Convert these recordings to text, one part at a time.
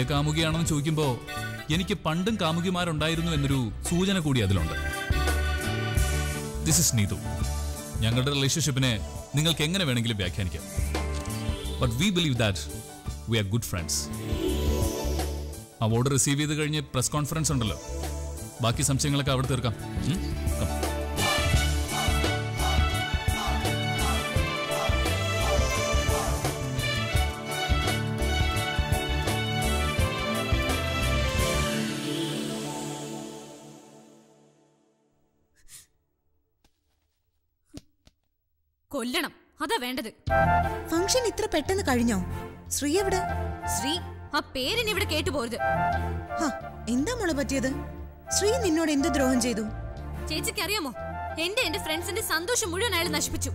കാമുകിയാണെന്ന് ചോദിക്കുമ്പോ എനിക്ക് പണ്ടും കാമുകിമാരുണ്ടായിരുന്നു എന്നൊരു സൂചന കൂടി അതിലുണ്ട് ദിസ് ഇസ് നീതു ഞങ്ങളുടെ റിലേഷൻഷിപ്പിനെ നിങ്ങൾക്ക് എങ്ങനെ വേണമെങ്കിലും വ്യാഖ്യാനിക്കാം but we believe that we are good friends award receive ചെയ്ത് കഴിഞ്ഞ് പ്രസ് കോൺഫറൻസ് ഉണ്ടല്ലോ ബാക്കി സംശയങ്ങളൊക്കെ അവിടെ തീർക്കാം ഉം? Come. കൊല്ലണം അതാ വേണ്ടത് ഫംഗ്ഷൻ ഇത്ര പെട്ടെന്ന് കഴിഞ്ഞോ ശ്രീ എവിടെ ശ്രീ ആ പേരിന് ഇവിടെ കേട്ടുപോരുത് ഹ, എന്താ മോളെ പറ്റിയത് ശ്രീ നിന്നോട് എന്ത് ദ്രോഹം ചെയ്തു ചേച്ചിക്ക് അറിയാമോ എന്റെ എന്റെ ഫ്രണ്ട്സിന്റെ സന്തോഷം മുഴുവൻ അയാൾ നശിപ്പിച്ചു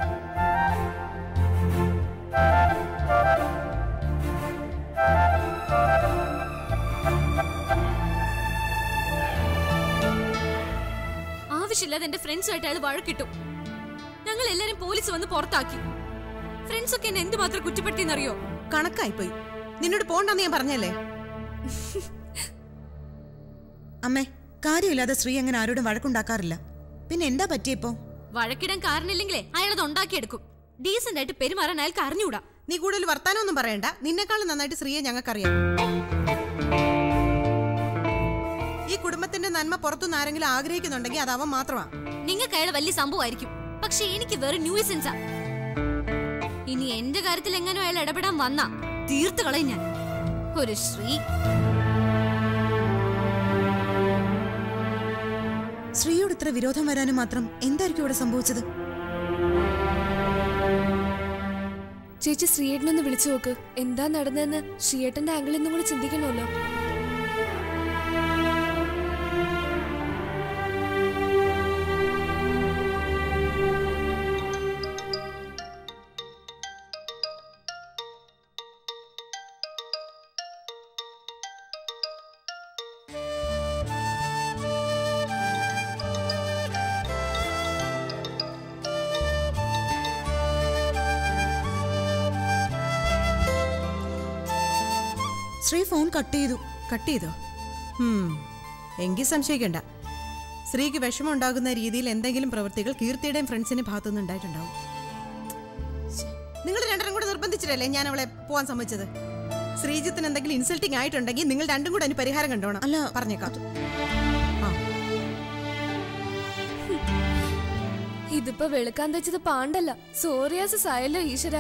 ആവശ്യമില്ലാതെ എന്റെ ഫ്രണ്ട്സുമായിട്ട് അയാൾ വഴക്കിട്ടു ഞങ്ങൾ എല്ലാരും പോലീസ് വന്ന് പുറത്താക്കി ഫ്രണ്ട്സ് ഒക്കെ എന്നെ എന്തുമാത്രം കുറ്റപ്പെടുത്തിയെന്നറിയോ കണക്കായിപ്പോയി നിന്നോട് പോണ്ടെന്ന് ഞാൻ പറഞ്ഞല്ലേ അമ്മേ കാര്യമില്ലാതെ ശ്രീ അങ്ങനെ ആരോടും വഴക്കുണ്ടാക്കാറില്ല പിന്നെ എന്താ പറ്റിയപ്പോ വഴക്കിടാൻ കാരണമില്ലെങ്കിലേ അയാൾ അത് ഉണ്ടാക്കിയെടുക്കും ഡീസന്റ് ആയിട്ട് പെരുമാറാൻ അയാൾക്ക് അറിഞ്ഞുകൂടാ നീ കൂടുതൽ വർത്താനമൊന്നും പറയണ്ട നിന്നെക്കാളും നന്നായിട്ട് ശ്രീയെ ഞങ്ങൾക്കറിയാം ഈ കുടുംബത്തിന്റെ നന്മ പുറത്തുനിന്ന് ആരെങ്കിലും ആഗ്രഹിക്കുന്നുണ്ടെങ്കിൽ അത് അവൻ മാത്രമാ നിങ്ങൾക്ക് അയാൾ വലിയ സംഭവമായിരിക്കും പക്ഷെ എനിക്ക് വെറും ന്യൂസൻസാ ഇനി എന്റെ കാര്യത്തിൽ എങ്ങനെ അയാൾ ഇടപെടാൻ വന്നാ തീർത്തു കളയും ഞാൻ ഒരു ശ്രീ ശ്രീയോട് ഇത്ര വിരോധം വരാനും മാത്രം എന്തായിരിക്കും ഇവിടെ സംഭവിച്ചത് ചേച്ചി ശ്രീയേട്ടനൊന്ന് വിളിച്ചു നോക്ക് എന്താ നടന്നതെന്ന് ശ്രീയേട്ടന്റെ ആംഗിളിൽ നിന്നും കൂടി ചിന്തിക്കണമല്ലോ ശ്രീ ഫോൺ കട്ട് ചെയ്തു കട്ട് ചെയ്തോ ഹും എങ്കിൽ സംശയിക്കണ്ട സ്ത്രീക്ക് വിഷമം ഉണ്ടാകുന്ന രീതിയിൽ എന്തെങ്കിലും പ്രവൃത്തികൾ കീർത്തിയുടെയും ഫ്രണ്ട്സിന്റെ ഭാഗത്തുനിന്ന് ഉണ്ടായിട്ടുണ്ടാവും നിങ്ങൾ രണ്ടെണ്ണം കൂടെ നിർബന്ധിച്ചിട്ടല്ലേ ഞാൻ അവളെ പോവാൻ സമ്മതിച്ചത് ശ്രീജിത്തിന് എന്തെങ്കിലും ഇൻസൾട്ടിങ് ആയിട്ടുണ്ടെങ്കിൽ നിങ്ങൾ രണ്ടും കൂടെ അതിന് പരിഹാരം കണ്ടോണം അല്ല, പറഞ്ഞേക്കാം ആ ഇതിപ്പോ വെളുക്കാൻ തെച്ചത് പാണ്ടല്ല സോറിയാസിസ് ആയല്ലോ ഈശ്വര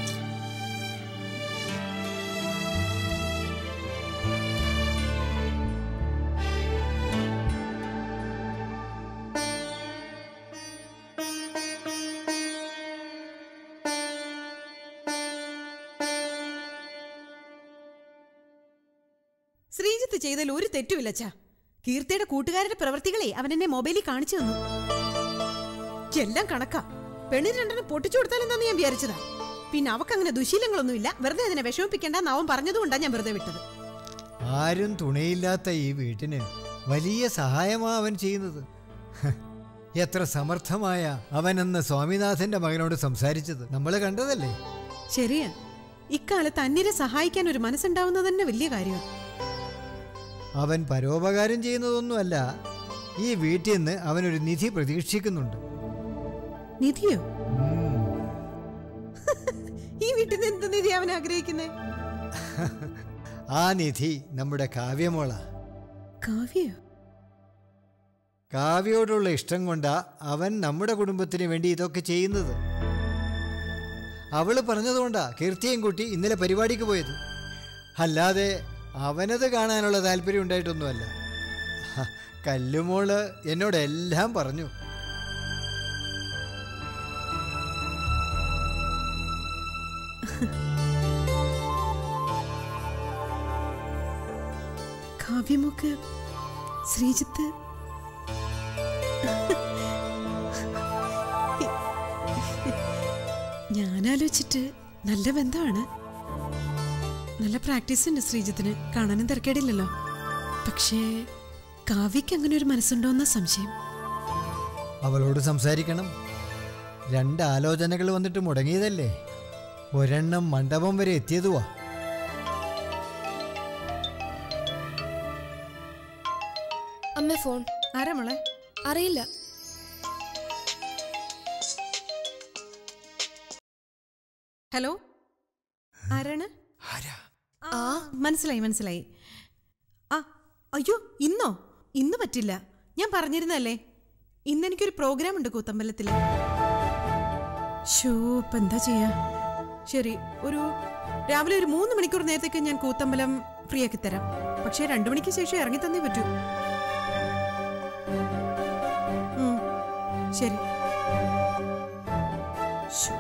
ശ്രീജിത്ത് ചെയ്തതിൽ ഒരു തെറ്റുമില്ല അച്ഛാ കീർത്തിയുടെ കൂട്ടുകാരുടെ പ്രവൃത്തികളെ അവൻ എന്നെ മൊബൈലിൽ കാണിച്ചു തന്നു എല്ലാം കണക്കാ പെണ്ണിന് രണ്ടെണ്ണം പൊട്ടിച്ചു കൊടുത്താലെന്താന്ന് ഞാൻ വിചാരിച്ചതാ പിന്നെ അവക്കങ്ങനെ ദുശീലങ്ങളൊന്നുമില്ല വെറുതെ അതിനെ വിഷമിപ്പിക്കേണ്ടെന്ന് അവൻ പറഞ്ഞതുകൊണ്ടാ ഞാൻ വെറുതെ വിട്ടത് ആരും തുണയില്ലാത്ത ഈ വീട്ടിന് വലിയ സഹായമാ അവൻ ചെയ്യുന്നത് ഹ്, എത്ര സമർത്ഥമായ അവനെന്ന് സ്വാമിനാഥന്റെ മകനോട് സംസാരിച്ചത് നമ്മൾ കണ്ടതല്ലേ ശരിയാ ഇക്കാലത്ത് അന്യരെ സഹായിക്കാൻ ഒരു മനസ്സുണ്ടാവുന്നത് തന്നെ വലിയ കാര്യമാണ് അവൻ പരോപകാരം ചെയ്യുന്നതൊന്നുമല്ല ഈ വീട്ടിൽ നിന്ന് അവനൊരു നിധി പ്രതീക്ഷിക്കുന്നുണ്ട് നിധിയോ ഉം. ഈ വീട്ടിൽ നിന്ന് എന്ത് നിധി അവൻ ആഗ്രഹിക്കുന്നേ ആ നിധി നമ്മുടെ കാവ്യമോള കാവ്യോ കാവ്യയോടുള്ള ഇഷ്ടം കൊണ്ടാ അവൻ നമ്മുടെ കുടുംബത്തിന് വേണ്ടി ഇതൊക്കെ ചെയ്യുന്നത് അവള് പറഞ്ഞതുകൊണ്ടാ കീർത്തിയും കുട്ടി ഇന്നലെ പരിപാടിക്ക് പോയത് അല്ലാതെ അവനത് കാണാനുള്ള താല്പര്യം ഉണ്ടായിട്ടൊന്നുമല്ല ഹ, കല്ലുമോള് എന്നോട് എല്ലാം പറഞ്ഞു കാവ്യമൊക്കെ ശ്രീജിത്ത് ഞാനാലോചിച്ചിട്ട് നല്ല ബന്ധമാണ് നല്ല പ്രാക്ടീസ് ഉണ്ട് ശ്രീജിത്തിന് കാണാനും തിരക്കേടില്ലല്ലോ പക്ഷേ കാവ്യക്ക് അങ്ങനെ ഒരു മനസ്സുണ്ടോന്ന സംശയം അവളോട് സംസാരിക്കണം രണ്ട് ആലോചനകൾ വന്നിട്ട് മുടങ്ങിയതല്ലേ ഒരെണ്ണം മണ്ഡപം വരെ എത്തിയതുവാ ഫോൺ ആരാ മോളെ അറിയില്ല ഹലോ ആരാണ് ആരാ ആ മനസ്സിലായി മനസ്സിലായി ആ അയ്യോ ഇന്നോ ഇന്ന് പറ്റില്ല ഞാൻ പറഞ്ഞിരുന്നല്ലേ ഇന്ന് എനിക്കൊരു പ്രോഗ്രാം ഉണ്ട് കൂത്തമ്പലത്തിൽ ഷോ ഇപ്പൊ എന്താ ചെയ്യാ ശരി ഒരു രാവിലെ ഒരു മൂന്ന് മണിക്കൂർ നേരത്തേക്ക് ഞാൻ കൂത്തമ്പലം ഫ്രീ ആക്കി തരാം പക്ഷേ രണ്ടു മണിക്ക് ശേഷം ഇറങ്ങി തന്നേ പറ്റൂ ഉം, ശരി ശോ.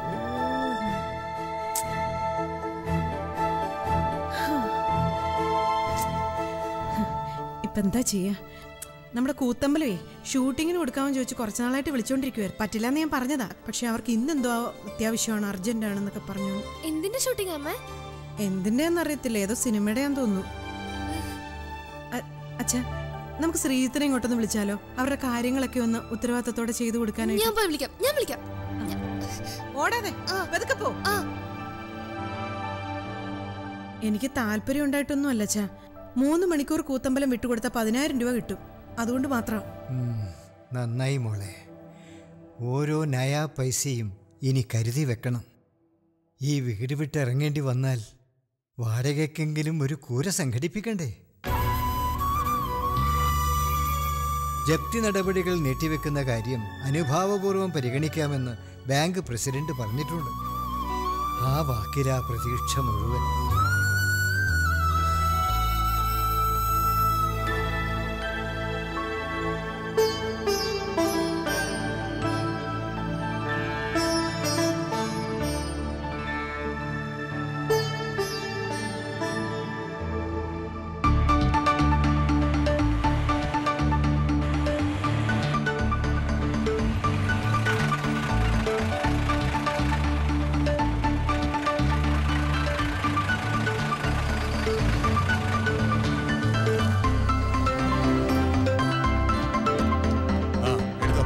ഇപ്പൊ എന്താ ചെയ്യാ നമ്മുടെ കൂത്തമ്പലമേ ഷൂട്ടിങ്ങിന് കൊടുക്കാമെന്ന് ചോദിച്ച് കുറച്ച് നാളായിട്ട് വിളിച്ചോണ്ടിരിക്കുവായിരുന്നു പറ്റില്ല എന്ന് ഞാൻ പറഞ്ഞതാ പക്ഷെ അവർക്ക് ഇന്നെന്തോ അത്യാവശ്യമാണ് അർജന്റ് ആണെന്നൊക്കെ പറഞ്ഞു എന്തിന്റെ ഷൂട്ടിംഗ് അമ്മ എന്തിൻ്റെന്ന് അറിയത്തില്ല ഏതോ സിനിമയുടെയാന്ന് തോന്നുന്നു അ- അച്ഛാ നമുക്ക് ശ്രീജിത്തിനെ ഇങ്ങോട്ടൊന്ന് വിളിച്ചാലോ അവരുടെ കാര്യങ്ങളൊക്കെ ഒന്ന് ഉത്തരവാദിത്തത്തോടെ ചെയ്തു കൊടുക്കാനായിട്ട് ഞാൻ പോയി വിളിക്കാം ഞാൻ വിളിക്കാം ഓടാതെ പതുക്കെ പോ ആ എനിക്ക് താല്പര്യം ഉണ്ടായിട്ടൊന്നും അല്ല അച്ഛാ മൂന്ന് മണിക്കൂർ കൂത്തമ്പലം വിട്ടുകൊടുത്ത പതിനായിരം രൂപ കിട്ടും അതുകൊണ്ട് മാത്രം ഉം, നന്നായി മോളെ ഓരോ നയാ പൈസയും ഇനി കരുതി വെക്കണം ഈ വീട് വിട്ടിറങ്ങേണ്ടി വന്നാൽ വാടകയ്ക്കെങ്കിലും ഒരു കൂര സംഘടിപ്പിക്കണ്ടേ ജപ്തി നടപടികൾ നീട്ടിവെക്കുന്ന കാര്യം അനുഭാവപൂർവ്വം പരിഗണിക്കാമെന്ന് ബാങ്ക് പ്രസിഡന്റ് പറഞ്ഞിട്ടുണ്ട് ആ വാക്കിലാ പ്രതീക്ഷ മുഴുവൻ ആ എടുത്തോ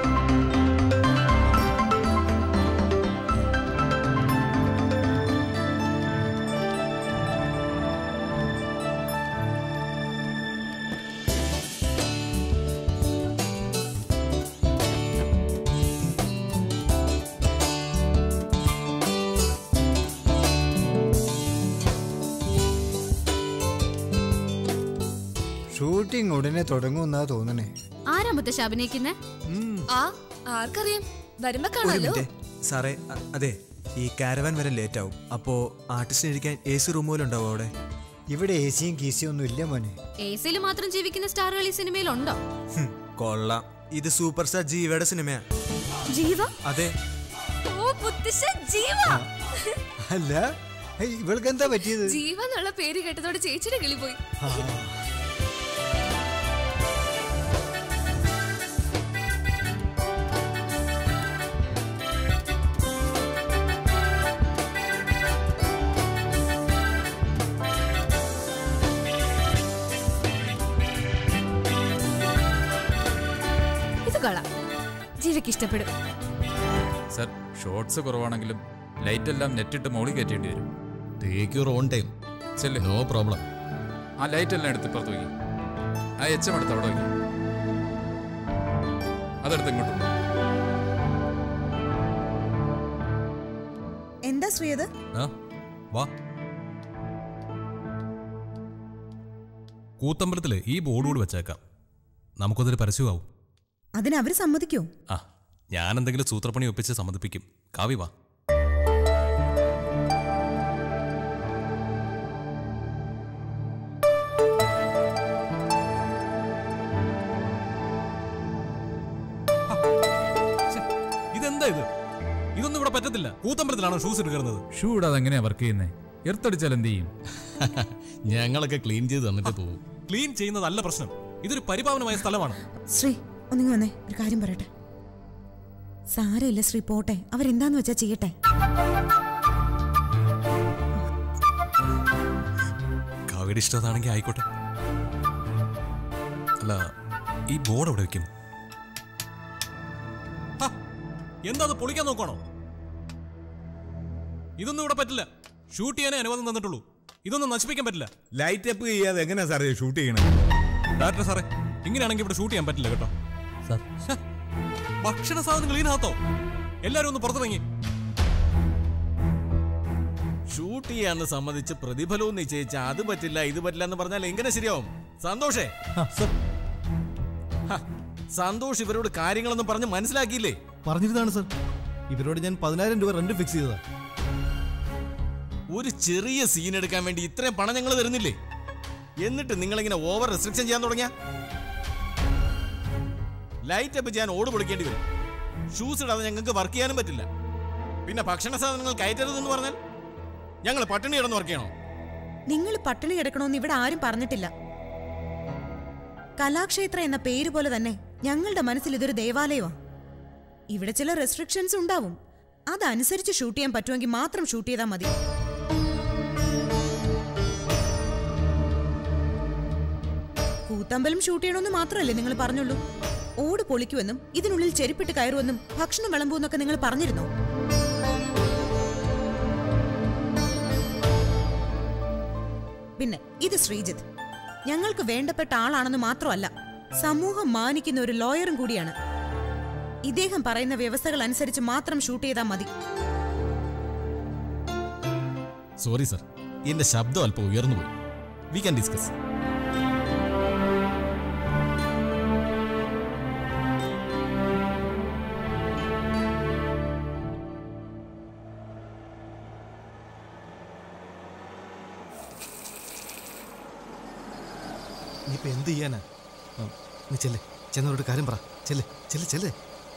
ഷൂട്ടിംഗ് ഉടനെ തുടങ്ങുമെന്നാ തോന്നണേ ആരാ മുത്തശ്ശ അഭിനയിക്കുന്നേ ആ ആർക്കറിയാം വരുമ്പോ ഒരു കാണാലോ മിനിറ്റ് സാറേ അ- അതെ ഈ കാരവാൻ വരെ ലേറ്റ് ആവും അപ്പോ ആർട്ടിസ്റ്റിന് ഇരിക്കാൻ എ സി റൂം പോലും ഉണ്ടാവും അവിടെ ഇവിടെ എ സിയും കീസിയും ഒന്നും ഇല്ല മോനെ എ സിയിൽ മാത്രം ജീവിക്കുന്ന സ്റ്റാറുകൾ ഈ സിനിമയിലുണ്ടോ ഹും, കൊള്ളാം ഇത് സൂപ്പർ സ്റ്റാർ ജീവയുടെ സിനിമയാ ജീവ അതെ ഓ മുത്തശ്ശ ജീവ അല്ല ഇവൾക്ക് എന്താ പറ്റിയത് ജീവ എന്നുള്ള പേര് കേട്ടതോടെ ചേച്ചിയുടെ കിളി പോയി ആ, ഇത് കൊള്ളാം ജീവയ്ക്ക് ഇഷ്ടപ്പെടും സർ ഷോർട്സ് കുറവാണെങ്കിലും ലൈറ്റ് എല്ലാം നെറ്റിട്ട് മോളി കയറ്റേണ്ടി വരും ടേക്ക് യുവർ ഓൺ ടൈം ചെല്ലേ നോ പ്രോബ്ലം ആ ലൈറ്റ് എല്ലാം എടുത്ത് ഇപ്പുറത്ത് വയ്ക്കും ആ എച്ച് എം എടുത്ത് അവിടെ വയ്ക്കും അതെടുത്ത് ഇങ്ങോട്ട് കൊണ്ടുവാ. എന്താ ശ്രീ അത് ആ വാ കൂത്തമ്പലത്തില് ഈ ബോർഡ് കൂടി വെച്ചേക്കാം നമുക്കതൊരു പരസ്യമാവും അതിന് അവര് സമ്മതിക്കോ ആ ഞാൻ എന്തെങ്കിലും സൂത്രപ്പണി ഒപ്പിച്ച് സമ്മതിപ്പിക്കും കാവി വാ ശ്ശെ, ഇതെന്താ ഇത് ഇതൊന്നും ഇവിടെ പറ്റത്തില്ല കൂത്തമ്പലത്തിലാണോ ഷൂസ് എടുക്കുന്നത് ഷൂ ഇടാതെ എങ്ങനെയാ വർക്ക് ചെയ്യുന്നേ എർത്തടിച്ചാൽ എന്ത് ചെയ്യും ഞങ്ങളൊക്കെ ക്ലീൻ ചെയ്ത് തന്നിട്ട് പോകും ക്ലീൻ ചെയ്യുന്നതല്ല പ്രശ്നം ഇതൊരു പരിപാവനമായ സ്ഥലമാണ് ശ്രീ ഒന്നിങ്ങി വന്നേ ഒരു കാര്യം പറയട്ടെ സാരമില്ല ശ്രീ പോട്ടെ അവരെന്താന്ന് വെച്ചാ ചെയ്യട്ടെ കാവ്യയുടെ ഇഷ്ടം അതാണെങ്കിൽ ആയിക്കോട്ടെ അല്ല ഈ ബോർഡ് എവിടെ വെക്കും ഹ, എന്താ അത് പൊളിക്കാൻ നോക്കണോ ഇതൊന്നും ഇവിടെ പറ്റില്ല ഷൂട്ട് ചെയ്യാനേ അനുവാദം തന്നിട്ടുള്ളൂ ഇതൊന്നും നശിപ്പിക്കാൻ പറ്റില്ല ലൈറ്റ് അപ്പ് ചെയ്യാതെ എങ്ങനെയാ സാറേ ഷൂട്ട് ചെയ്യണേ ഡയറക്ടർ സാറേ ഇങ്ങനെയാണെങ്കിൽ ഇവിടെ ഷൂട്ട് ചെയ്യാൻ പറ്റില്ല കേട്ടോ സാർ ശ്ശെ, ഭക്ഷണ സാധനങ്ങൾ ഇതിനകത്തോ എല്ലാരും ഒന്ന് പുറത്തിറങ്ങി ഷൂട്ട് ചെയ്യാന്ന് സമ്മതിച്ച് പ്രതിഫലവും നിശ്ചയിച്ച അത് പറ്റില്ല ഇത് പറ്റില്ല എന്ന് പറഞ്ഞാൽ എങ്ങനെ ശരിയാവും സന്തോഷേ ആ സർ ഹ, സന്തോഷ് ഇവരോട് കാര്യങ്ങളൊന്നും പറഞ്ഞ് മനസ്സിലാക്കിയില്ലേ പറഞ്ഞിരുന്നതാണ് സർ ഇവരോട് ഞാൻ പതിനായിരം രൂപ റെന്റ് ഫിക്സ് ചെയ്തതാ ഒരു ചെറിയ സീൻ എടുക്കാൻ വേണ്ടി ഇത്രയും പണം ഞങ്ങൾ തരുന്നില്ലേ എന്നിട്ട് നിങ്ങളിങ്ങനെ ഓവർ റെസ്ട്രിക്ഷൻ ചെയ്യാൻ തുടങ്ങിയ ലൈറ്റ് അപ്പ് ചെയ്യാൻ ഓട് പൊളിക്കേണ്ടി വരും ഷൂസ് ഇടാതെ ഞങ്ങൾക്ക് വർക്ക് ചെയ്യാനും പറ്റില്ല പിന്നെ ഭക്ഷണ സാധനങ്ങൾ കയറ്റരുതെന്ന് പറഞ്ഞാൽ ഞങ്ങൾ പട്ടിണി കിടന്ന് വർക്ക് ചെയ്യണോ നിങ്ങൾ പട്ടിണി കിടക്കണമെന്ന് ഇവിടെ ആരും പറഞ്ഞിട്ടില്ല കലാക്ഷേത്ര എന്ന പേര് പോലെ തന്നെ ഞങ്ങളുടെ മനസ്സിൽ ഇതൊരു ദേവാലയമാ ഇവിടെ ചില റെസ്ട്രിക്ഷൻസ് ഉണ്ടാവും അതനുസരിച്ച് ഷൂട്ട് ചെയ്യാൻ പറ്റുമെങ്കിൽ മാത്രം ഷൂട്ട് ചെയ്താൽ മതി കൂത്തമ്പലം ഷൂട്ട് ചെയ്യണമെന്ന് മാത്രമല്ലേ നിങ്ങൾ പറഞ്ഞുള്ളൂ ഓട് പൊളിക്കുമെന്നും ഇതിനുള്ളിൽ ചെരുപ്പിട്ട് കയറുമെന്നും ഭക്ഷണം വിളമ്പുമെന്നൊക്കെ നിങ്ങൾ പറഞ്ഞിരുന്നോ പിന്നെ ഇത് ശ്രീജിത്ത് ഞങ്ങൾക്ക് വേണ്ടപ്പെട്ട ആളാണെന്ന് മാത്രമല്ല സമൂഹം മാനിക്കുന്ന ഒരു ലോയറും കൂടിയാണ് ഇദ്ദേഹം പറയുന്ന വ്യവസ്ഥകൾ അനുസരിച്ച് മാത്രം ഷൂട്ട് ചെയ്താൽ മതി സോറി സർ എന്റെ ശബ്ദം അല്പം ഉയർന്നുപോയി വി ക്യാൻ ഡിസ്കസ് ഇനിയിപ്പോ എന്ത് ചെയ്യാനാ ആ, നീ ചെല്ല് ചെന്നവരോട് കാര്യം പറ ചെല്ല് ചെല്ല് ചെല്ല്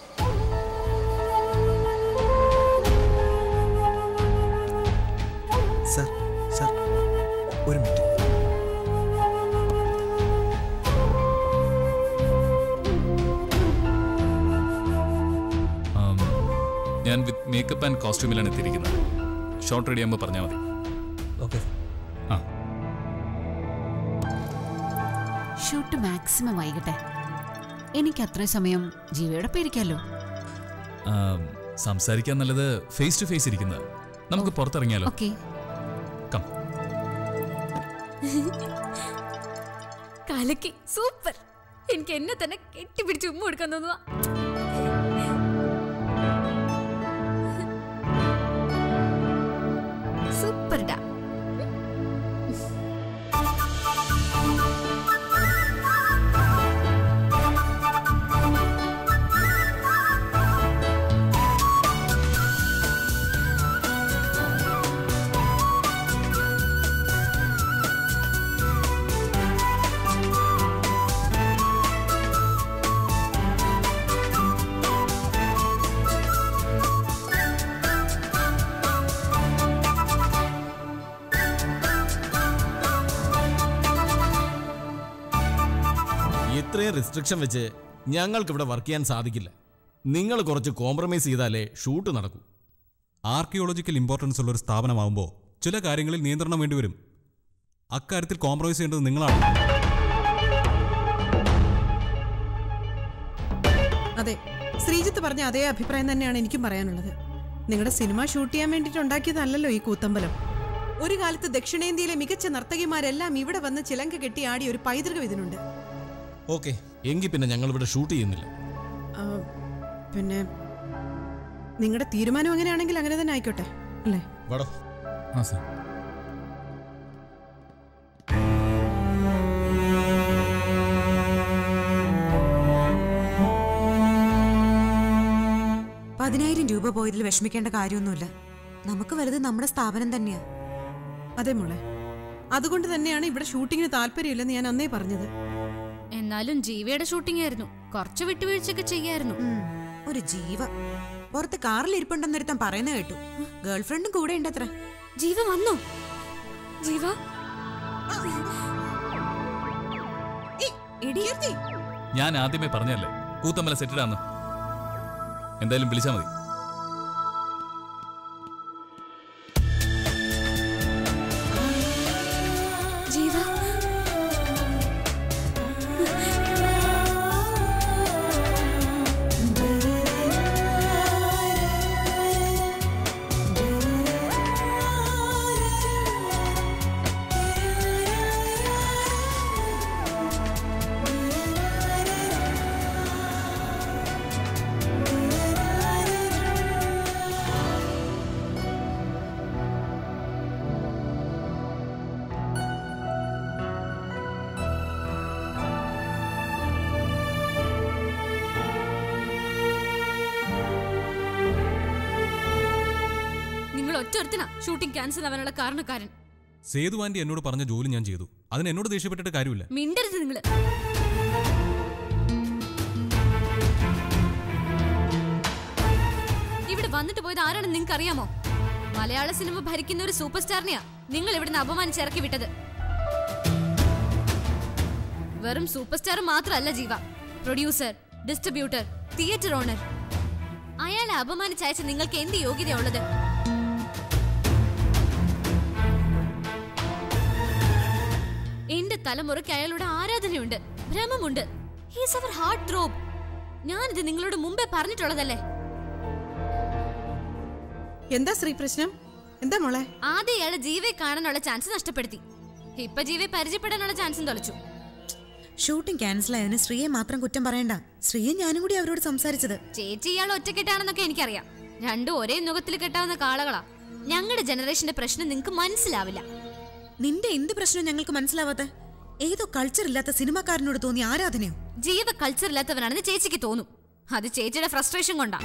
സർ സർ ഒരു മിനിറ്റ് ആം, ഞാൻ വിത്ത് മേക്കപ്പ് ആൻഡ് കോസ്റ്റ്യൂമിലാണ് എത്തിയിരിക്കുന്നത് ഷോർട്ട് റെഡി ആകുമ്പോൾ പറഞ്ഞാൽ മതി ഓക്കെ ആ ഷൂട്ട് മാക്സിമം വൈകട്ടെ എനിക്ക് അത്രയും സമയം ജീവയോടൊപ്പം ഇരിക്കാലോ ആം, സംസാരിക്കാൻ നല്ലത് ഫേസ് ടു ഫേസ് ഇരിക്കുന്നത് നമുക്ക് പുറത്തിറങ്ങിയാലോ ഓക്കെ കം കലക്കി സൂപ്പർ എനിക്ക് എന്നെ തന്നെ കെട്ടിപ്പിടിച്ച് ഉമ്മ കൊടുക്കാൻ തോന്നുക സൂപ്പർ ഡാ ഇത്രയും റിസ്ട്രിക്ഷൻ വെച്ച് ഞങ്ങൾക്ക് ഇവിടെ വർക്ക് ചെയ്യാൻ സാധിക്കില്ല നിങ്ങൾ കുറച്ച് കോംപ്രമൈസ് ചെയ്താലേ ഷൂട്ട് നടക്കൂ ആർക്കിയോളജിക്കൽ ഇമ്പോർട്ടൻസ് ഉള്ള ഒരു സ്ഥാപനമാകുമ്പോൾ ചില കാര്യങ്ങളിൽ നിയന്ത്രണം വേണ്ടിവരും അക്കാര്യത്തിൽ കോംപ്രമൈസ് ചെയ്യേണ്ടത് നിങ്ങളാണ് അതെ ശ്രീജിത്ത് പറഞ്ഞ അതേ അഭിപ്രായം തന്നെയാണ് എനിക്കും പറയാനുള്ളത് നിങ്ങളുടെ സിനിമ ഷൂട്ട് ചെയ്യാൻ വേണ്ടിയിട്ട് ഉണ്ടാക്കിയതല്ലല്ലോ ഈ കൂത്തമ്പലം ഒരു കാലത്ത് ദക്ഷിണേന്ത്യയിലെ മികച്ച നർത്തകിമാരെല്ലാം ഇവിടെ വന്ന് ചിലങ്ക കെട്ടി ആടിയ ഒരു പൈതൃകം ഇതിനുണ്ട് ഓക്കെ എങ്കിൽ പിന്നെ ഞങ്ങൾ ഇവിടെ ഷൂട്ട് ചെയ്യുന്നില്ല ആ, പിന്നെ നിങ്ങളുടെ തീരുമാനം അങ്ങനെയാണെങ്കിൽ അങ്ങനെ തന്നെ ആയിക്കോട്ടെ അല്ലേ വടോ ആ സാർ പതിനായിരം രൂപ പോയതിൽ വിഷമിക്കേണ്ട കാര്യമൊന്നുമില്ല നമുക്ക് വലുത് നമ്മുടെ സ്ഥാപനം തന്നെയാ അതെ മോളെ അതുകൊണ്ട് തന്നെയാണ് ഇവിടെ ഷൂട്ടിങ്ങിന് താല്പര്യമില്ലെന്ന് ഞാൻ അന്നേ പറഞ്ഞത് എന്നാലും ജീവയുടെ ഷൂട്ടിംഗ് ആയിരുന്നു കുറച്ച് വിട്ടുവീഴ്ചയൊക്കെ ചെയ്യായിരുന്നു ഉം, ഒരു ജീവ പുറത്ത് കാറിൽ ഇരിപ്പുണ്ടെന്നൊരുത്തൻ പറയുന്ന കേട്ടു ഗേൾഫ്രണ്ടും കൂടെ ഉണ്ടത്ര ജീവ വന്നോ ജീവ എടി ഞാൻ ആദ്യമേ പറഞ്ഞല്ലേ കൂത്തമ്പല സെറ്റിടാന്ന് എന്തായാലും വിളിച്ചാൽ മതി ജീവ ആ ഒറ്റൊരുത്തനാ ഷൂട്ടിംഗ് ക്യാൻസൽ ആവാനുള്ള കാരണക്കാരൻ സേതു ആന്റി എന്നോട് പറഞ്ഞ ജോലി ഞാൻ ചെയ്തു അതിന് എന്നോട് ദേഷ്യപ്പെട്ടിട്ട് കാര്യമില്ല മിണ്ടരുത് നിങ്ങള് ഇവിടെ വന്നിട്ട് പോയത് ആരാണെന്ന് നിങ്ങൾക്ക് അറിയാമോ മലയാള സിനിമ ഭരിക്കുന്ന ഒരു സൂപ്പർ സ്റ്റാറിനെയാ നിങ്ങൾ ഇവിടുന്ന് അപമാനിച്ചിറക്കി വിട്ടത് വെറും സൂപ്പർ സ്റ്റാർ മാത്രമല്ല ജീവ പ്രൊഡ്യൂസർ ഡിസ്ട്രിബ്യൂട്ടർ തിയേറ്റർ ഓണർ അയാളെ അപമാനിച്ചയച്ച നിങ്ങൾക്ക് എന്ത് യോഗ്യതയുള്ളത് എന്റെ തലമുറയ്ക്ക് അയാളുടെ ആരാധനയുണ്ട് ഭ്രമമുണ്ട് ഹീസ് അവർ ഹാർട്ട് ത്രോബ് ഞാനിത് നിങ്ങളോട് മുമ്പേ പറഞ്ഞിട്ടുള്ളതല്ലേ എന്താ ശ്രീ പ്രശ്നം എന്താ മോളെ ആദ്യം ഇയാളെ ജീവയെ കാണാനുള്ള ചാൻസ് നഷ്ടപ്പെടുത്തി ഇപ്പൊ ജീവയെ പരിചയപ്പെടാനുള്ള ചാൻസും തൊലച്ചു ഷൂട്ടിംഗ് ക്യാൻസൽ ആയതിന് ശ്രീയെ മാത്രം കുറ്റം പറയണ്ട ശ്രീയെ ഞാനും കൂടി അവരോട് സംസാരിച്ചത് ചേച്ചി ഇയാൾ ഒറ്റക്കെട്ടാണെന്നൊക്കെ എനിക്കറിയാം രണ്ടും ഒരേ നുഖത്തിൽ കെട്ടാവുന്ന കാളകളാ ഞങ്ങളുടെ ജനറേഷന്റെ പ്രശ്നം നിങ്ങൾക്ക് മനസ്സിലാവില്ല നിന്റെ എന്ത് പ്രശ്നം ഞങ്ങൾക്ക് മനസ്സിലാവാത്ത ഏതോ കൾച്ചർ ഇല്ലാത്ത സിനിമാക്കാരനോട് തോന്നിയ ആരാധനയോ ജീവ കൾച്ചർ ഇല്ലാത്തവനാണെന്ന് ചേച്ചിക്ക് തോന്നും അത് ചേച്ചിയുടെ ഫ്രസ്ട്രേഷൻ കൊണ്ടാ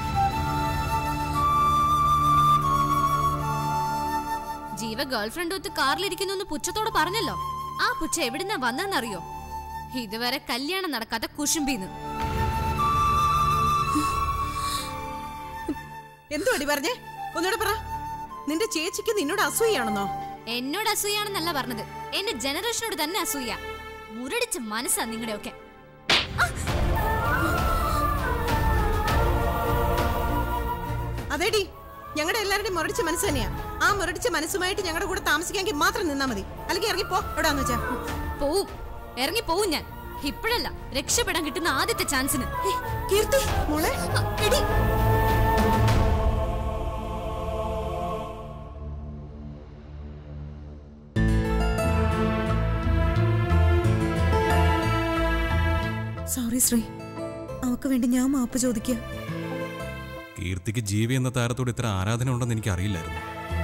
ജീവ ഗേൾഫ്രണ്ട് ഒത്ത് കാറിലിരിക്കുന്നു എന്ന് പുച്ഛത്തോട് പറഞ്ഞല്ലോ ആ പുച്ഛ എവിടുന്നാ വന്നെന്നറിയോ ഇതുവരെ കല്യാണം നടക്കാത്ത കുശുംബിന്ന് എന്തുവാടി പറഞ്ഞേ ഒന്നുകൂടെ പറ നിന്റെ ചേച്ചിക്ക് നിന്നോട് അസൂയാണെന്നോ എന്നോട് അസൂയാണെന്നല്ല പറഞ്ഞത് എന്റെ ജനറേഷനോട് തന്നെ അസൂയ മുരടിച്ച മനസ്സാ നിങ്ങളുടെ ഒക്കെ അതേടി ഞങ്ങളുടെ എല്ലാവരുടെയും മുരടിച്ച മനസ്സ് തന്നെയാ ആ മുരടിച്ച മനസ്സുമായിട്ട് ഞങ്ങളുടെ കൂടെ താമസിക്കാമെങ്കിൽ മാത്രം നിന്നാ മതി അല്ലെങ്കിൽ ഇറങ്ങിപ്പോ എവിടാന്ന് വെച്ചാ പോവും ഇറങ്ങി പോവും ഞാൻ ഇപ്പോഴല്ല രക്ഷപ്പെടാൻ കിട്ടുന്ന ആദ്യത്തെ ചാൻസിന് കീർത്തി മോളെ എടി സോറി ശ്രീ അവക്ക് വേണ്ടി ഞാൻ മാപ്പ് ചോദിക്കുക കീർത്തിക്ക് ജീവി എന്ന താരത്തോട് ഇത്ര ആരാധന ഉണ്ടെന്ന് എനിക്ക് അറിയില്ലായിരുന്നു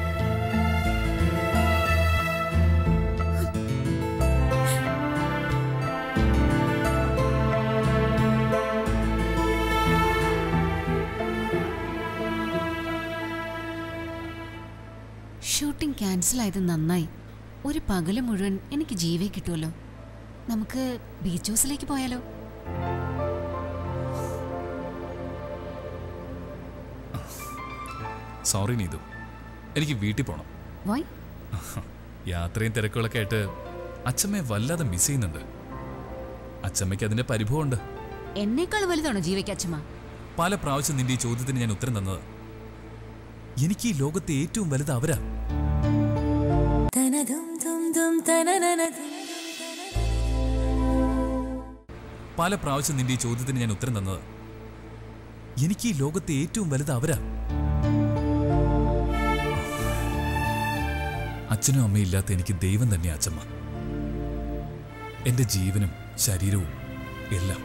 ഷൂട്ടിംഗ് ക്യാൻസൽ ആയത് നന്നായി ഒരു പകല് മുഴുവൻ എനിക്ക് ജീവേ കിട്ടുമല്ലോ നമുക്ക് ബീച്ച് ഹൗസിലേക്ക് പോയാലോ സോറി നീതു എനിക്ക് വീട്ടിൽ പോണം വൈ യാത്രയും തിരക്കുകളൊക്കെ ആയിട്ട് അച്ഛമ്മയെ വല്ലാതെ മിസ് ചെയ്യുന്നുണ്ട് അച്ഛമ്മയ്ക്ക് അതിന്റെ പരിഭവമുണ്ട് എന്നേക്കാൾ വലുതാണോ ജീവയ്ക്ക് അച്ഛമ്മ പല പ്രാവശ്യം നിന്റെ ഈ ചോദ്യത്തിന് ഞാൻ ഉത്തരം തന്നത് എനിക്ക് ഈ ലോകത്തെ ഏറ്റവും വലുത് അവരാ പല പ്രാവശ്യം നിന്റെ ഈ ചോദ്യത്തിന് ഞാൻ ഉത്തരം തന്നത് എനിക്ക് ഈ ലോകത്തെ ഏറ്റവും വലുത് അവരാ അച്ഛനും അമ്മയും ഇല്ലാത്ത എനിക്ക് ദൈവം തന്നെയാ അച്ഛമ്മ എന്റെ ജീവനും ശരീരവും എല്ലാം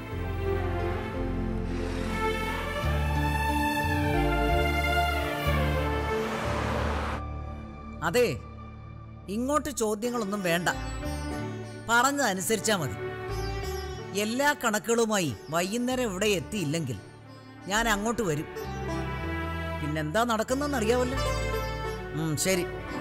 അതെ ഇങ്ങോട്ട് ചോദ്യങ്ങളൊന്നും വേണ്ട പറഞ്ഞതനുസരിച്ചാ മതി എല്ലാ കണക്കുകളുമായി വൈകുന്നേരം ഇവിടെ എത്തിയില്ലെങ്കിൽ ഞാൻ അങ്ങോട്ട് വരും പിന്നെന്താ നടക്കുന്നതെന്ന് അറിയാവല്ലോ ഉം, ശരി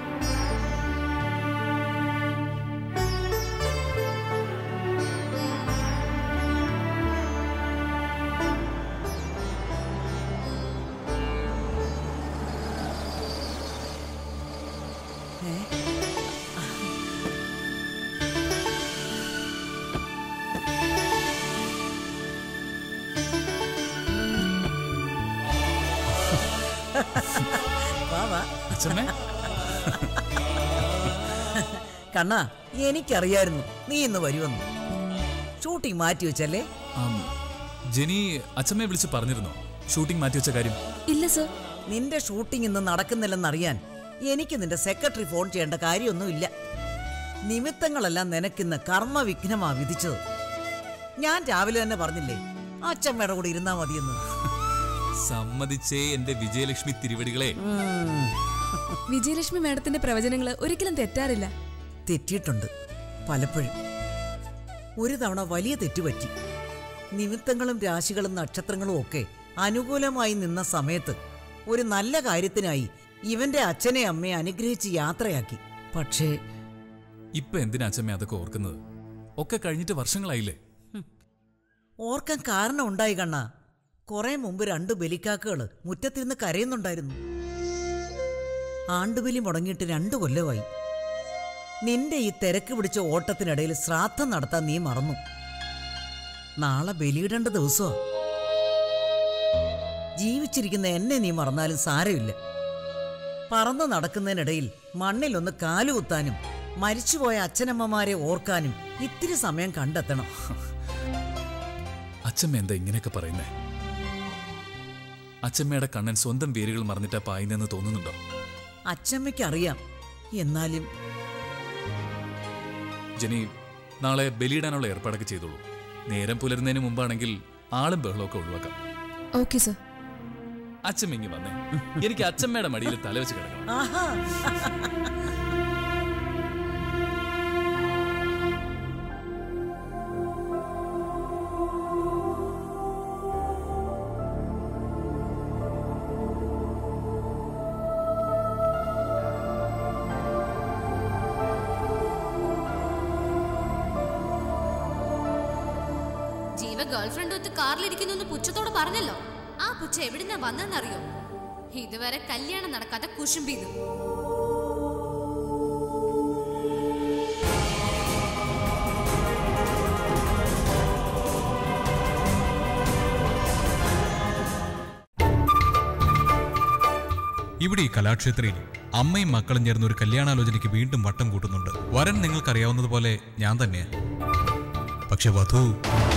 വാ വാ അച്ഛമ്മേ കണ്ണാ എനിക്കറിയായിരുന്നു നീ ഇന്ന് വരുമെന്ന് ഷൂട്ടിംഗ് മാറ്റി വെച്ചല്ലേ ആം, ജെനി അച്ഛമ്മയെ വിളിച്ച് പറഞ്ഞിരുന്നോ ഷൂട്ടിംഗ് മാറ്റിവെച്ച കാര്യം ഇല്ല സർ നിന്റെ ഷൂട്ടിംഗ് ഇന്ന് നടക്കുന്നില്ലെന്നറിയാൻ എനിക്ക് നിന്റെ സെക്രട്ടറി ഫോൺ ചെയ്യേണ്ട കാര്യമൊന്നുമില്ല നിമിത്തങ്ങളെല്ലാം നിനക്കിന്ന് കർമ്മവിഘ്നമാ വിധിച്ചത് ഞാൻ രാവിലെ തന്നെ പറഞ്ഞില്ലേ അച്ഛമ്മയുടെ കൂടെ ഇരുന്നാ മതിയെന്ന് സമ്മതിച്ചേ എന്റെ വിജയലക്ഷ്മി തിരുവടികളെ വിജയലക്ഷ്മി മാഡത്തിന്റെ പ്രവചനങ്ങൾ ഒരിക്കലും തെറ്റാറില്ല തെറ്റിയിട്ടുണ്ട് പലപ്പോഴും ഒരു തവണ വലിയ തെറ്റുപറ്റി നിമിത്തങ്ങളും രാശികളും നക്ഷത്രങ്ങളും ഒക്കെ അനുകൂലമായി നിന്ന സമയത്ത് ഒരു നല്ല കാര്യത്തിനായി ഇവന്റെ അച്ഛനെ അമ്മയെ അനുഗ്രഹിച്ച് യാത്രയാക്കി പക്ഷേ ഇപ്പൊ എന്തിനാ അച്ഛമ്മ അതൊക്കെ ഓർക്കുന്നത് ഒക്കെ കഴിഞ്ഞിട്ട് വർഷങ്ങളായില്ലേ ഓർക്കാൻ കാരണം ഉണ്ടായി കണ്ണ കുറെ മുമ്പ് രണ്ട് ബലിക്കാക്കകള് മുറ്റത്തിരുന്ന് കരയുന്നുണ്ടായിരുന്നു ആണ്ടുബലി മുടങ്ങിയിട്ട് രണ്ടു കൊല്ലമായി നിന്റെ ഈ തിരക്ക് പിടിച്ച ഓട്ടത്തിനിടയിൽ ശ്രാദ്ധം നടത്താൻ നീ മറന്നു നാളെ ബലിയിടേണ്ട ദിവസമാ ജീവിച്ചിരിക്കുന്ന എന്നെ നീ മറന്നാലും സാരമില്ല പറന്നു നടക്കുന്നതിനിടയിൽ മണ്ണിലൊന്ന് കാലുകുത്താനും മരിച്ചുപോയ അച്ഛനമ്മമാരെ ഓർക്കാനും ഇത്തിരി സമയം കണ്ടെത്തണം അച്ഛമ്മ എന്താ ഇങ്ങനെയൊക്കെ പറയുന്നേ അച്ഛമ്മയുടെ കണ്ണൻ സ്വന്തം വേരുകൾ മറന്നിട്ടാ പായുന്നെന്ന് തോന്നുന്നുണ്ടോ അച്ചമ്മയ്ക്ക് അറിയാം എന്നാലും ജനി നാളെ ബലിയിടാനുള്ള ഏർപ്പാടൊക്കെ ചെയ്തോളൂ നേരം പുലരുന്നതിന് മുമ്പാണെങ്കിൽ ആളും ബഹളമൊക്കെ ഒഴിവാക്കാം ഓക്കെ സർ അച്ഛമ്മ ഇങ്ങി വന്നേ എനിക്ക് അച്ഛമ്മയുടെ മടിയിൽ തലവെച്ച് കിടക്കണം ആഹാ ജീവ ഗേൾഫ്രണ്ട് ഒത്ത് കാറിലിരിക്കുന്നു പുച്ഛത്തോട് പറഞ്ഞല്ലോ ആ പുച്ഛ എവിടുന്നാ വന്നെന്നറിയോ ഇതുവരെ കല്യാണം നടക്കാത്ത കുശുംബീത് ഇവിടെ ഈ കലാക്ഷേത്രയിൽ അമ്മയും മക്കളും ചേർന്ന് ഒരു കല്യാണാലോചനയ്ക്ക് വീണ്ടും വട്ടം കൂട്ടുന്നുണ്ട് വരൻ നിങ്ങൾക്കറിയാവുന്നതുപോലെ ഞാൻ തന്നെയാ പക്ഷെ വധു